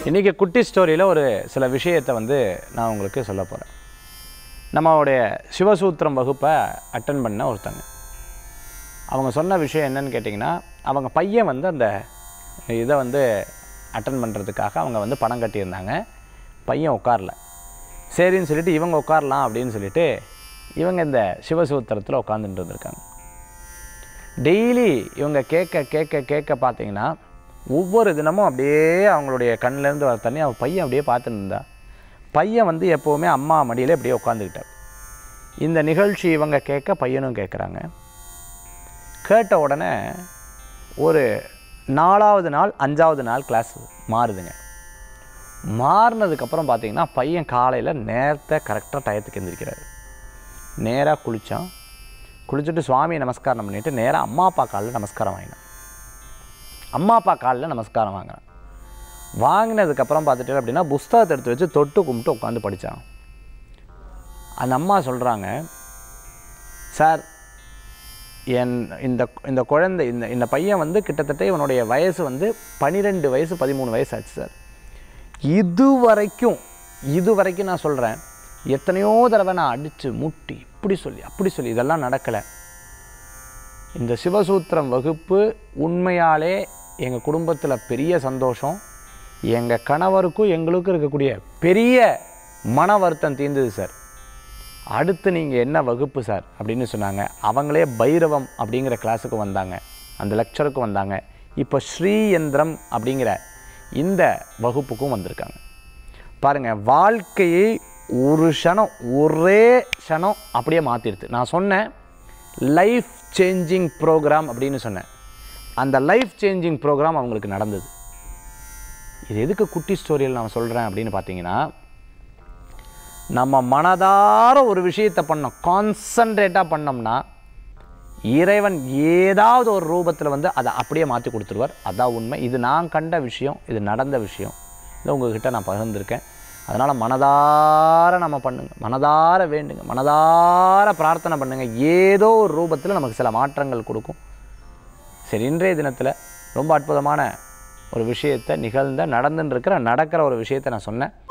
இன்றைக்கி குட்டி ஸ்டோரியில் ஒரு சில விஷயத்தை வந்து நான் உங்களுக்கு சொல்ல போகிறேன் நம்மளுடைய சிவசூத்திரம் வகுப்பை அட்டன் பண்ண ஒருத்தங்க அவங்க சொன்ன விஷயம் என்னன்னு கேட்டிங்கன்னா அவங்க பையன் வந்து அந்த இதை வந்து அட்டன் பண்ணுறதுக்காக அவங்க வந்து பணம் கட்டியிருந்தாங்க பையன் உட்காரல சரின்னு சொல்லிட்டு இவங்க உட்காரலாம் அப்படின்னு சொல்லிட்டு இவங்க இந்த சிவசூத்திரத்தில் உட்காந்துட்டு இருந்திருக்காங்க டெய்லி இவங்க கேட்க கேட்க கேட்க பார்த்தீங்கன்னா ஒவ்வொரு தினமும் அப்படியே அவங்களுடைய கண்ணிலேருந்து வர தண்ணி அவன் பையன் அப்படியே பார்த்துட்டு இருந்தா பையன் வந்து எப்போவுமே அம்மா மடியில் அப்படியே உட்காந்துக்கிட்டார் இந்த நிகழ்ச்சி இவங்க கேட்க பையனும் கேட்குறாங்க கேட்ட உடனே ஒரு நாலாவது நாள் அஞ்சாவது நாள் கிளாஸ் மாறுதுங்க மாறினதுக்கப்புறம் பார்த்தீங்கன்னா பையன் காலையில் நேரத்தை கரெக்டாக டயத்துக்கு எந்திரிக்கிறாரு நேராக குளித்தான் குளிச்சுட்டு சுவாமி நமஸ்காரம் பண்ணிவிட்டு நேராக அம்மா அப்பா காலில் நமஸ்காரம் வாங்கினான் அம்மா அப்பா காலில் நமஸ்காரம் வாங்கினான் வாங்கினதுக்கப்புறம் பார்த்துட்டு அப்படின்னா புஸ்தகத்தை எடுத்து வச்சு தொட்டு கும்பிட்டு உட்காந்து படித்தான் அந்த அம்மா சொல்கிறாங்க சார் என் இந்த இந்த குழந்தை இந்த இந்த பையன் வந்து கிட்டத்தட்ட இவனுடைய வயசு வந்து பன்னிரெண்டு வயசு பதிமூணு வயசு ஆச்சு சார் இது வரைக்கும் இது வரைக்கும் நான் சொல்கிறேன் எத்தனையோ தடவை நான் அடித்து முட்டி இப்படி சொல்லி அப்படி சொல்லி இதெல்லாம் நடக்கலை இந்த சிவசூத்திரம் வகுப்பு உண்மையாலே எங்கள் குடும்பத்தில் பெரிய சந்தோஷம் எங்கள் கணவருக்கும் எங்களுக்கும் இருக்கக்கூடிய பெரிய மன வருத்தம் தீர்ந்தது சார் அடுத்து நீங்கள் என்ன வகுப்பு சார் அப்படின்னு சொன்னாங்க அவங்களே பைரவம் அப்படிங்கிற கிளாஸுக்கு வந்தாங்க அந்த லெக்சருக்கு வந்தாங்க இப்போ ஸ்ரீயந்திரம் அப்படிங்கிற இந்த வகுப்புக்கும் வந்திருக்காங்க பாருங்கள் வாழ்க்கையை ஒரு க்ஷணம் ஒரே க்ஷணம் அப்படியே மாற்றிடுது நான் சொன்னேன் லைஃப் சேஞ்சிங் ப்ரோக்ராம் அப்படின்னு சொன்னேன் அந்த லைஃப் சேஞ்சிங் ப்ரோக்ராம் அவங்களுக்கு நடந்தது இது எதுக்கு குட்டி ஸ்டோரியில் நான் சொல்கிறேன் அப்படின்னு பார்த்தீங்கன்னா நம்ம மனதார ஒரு விஷயத்தை பண்ணோம் கான்சன்ட்ரேட்டாக பண்ணோம்னா இறைவன் ஏதாவது ஒரு ரூபத்தில் வந்து அதை அப்படியே மாற்றி கொடுத்துருவார் அதான் உண்மை இது நான் கண்ட விஷயம் இது நடந்த விஷயம் இதை உங்ககிட்ட நான் பகிர்ந்திருக்கேன் அதனால் மனதார நம்ம பண்ணுங்க மனதார வேண்டுங்க மனதார பிரார்த்தனை பண்ணுங்க ஏதோ ஒரு ரூபத்தில் நமக்கு சில மாற்றங்கள் கொடுக்கும் சரி இன்றைய தினத்தில் ரொம்ப அற்புதமான ஒரு விஷயத்தை நிகழ்ந்த நடந்துன்னு இருக்கிற நடக்கிற ஒரு விஷயத்தை நான் சொன்னேன்